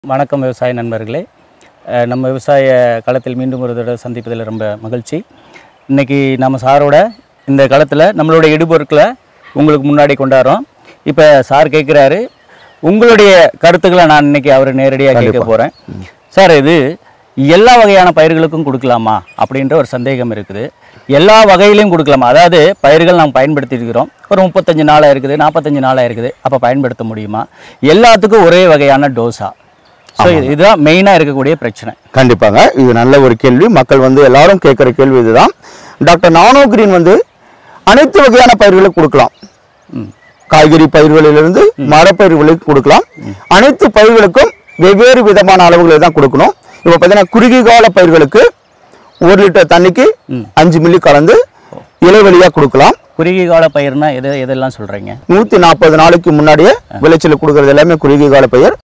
வணக்கம் விவசாய நண்பர்களே அஹ் நம்ம விவசாய களத்தில் மீண்டும் ஒரு தடவை சந்திப்பதில் ரொம்ப மகிழ்ச்சி இன்றைக்கி நம்ம சாரோட இந்த களத்தில் நம்மளுடைய இடுபொருட்களை உங்களுக்கு முன்னாடி கொண்டாடுறோம் இப்போ சார் கேட்குறாரு உங்களுடைய கருத்துக்களை நான் இன்னைக்கு அவர் நேரடியாக கேட்க போகிறேன் சார் இது எல்லா வகையான பயிர்களுக்கும் கொடுக்கலாமா அப்படின்ற ஒரு சந்தேகம் இருக்குது எல்லா வகையிலையும் கொடுக்கலாமா அதாவது பயிர்கள் நாம் பயன்படுத்திட்டு இருக்கிறோம் ஒரு முப்பத்தஞ்சு நாளாக இருக்குது நாற்பத்தஞ்சு நாளாக இருக்குது அப்போ பயன்படுத்த முடியுமா எல்லாத்துக்கும் ஒரே வகையான டோஸா ஸோ இதுதான் மெயினாக இருக்கக்கூடிய பிரச்சனை கண்டிப்பாங்க இது நல்ல ஒரு கேள்வி மக்கள் வந்து எல்லாரும் கேட்குற கேள்வி இதுதான் டாக்டர் நானோ கிரீன் வந்து அனைத்து வகையான பயிர்களுக்கு கொடுக்கலாம் ம் காய்கறி பயிர்களிலிருந்து மரப்பயிர்களுக்கு கொடுக்கலாம் அனைத்து பயிர்களுக்கும் வெவ்வேறு விதமான அளவுகளை தான் கொடுக்கணும் இப்போ பார்த்தீங்கன்னா குறுகிய கால பயிர்களுக்கு ஒரு லிட்டர் தண்ணிக்கு அஞ்சு மில்லி கலந்து இலைவெளியாக கொடுக்கலாம் குறுகிய கால பயிர்னா எது எதெல்லாம் சொல்கிறீங்க நூற்றி நாற்பது நாளைக்கு முன்னாடியே விளைச்சல் கொடுக்கறது எல்லாமே குறுகிய கால பயிர்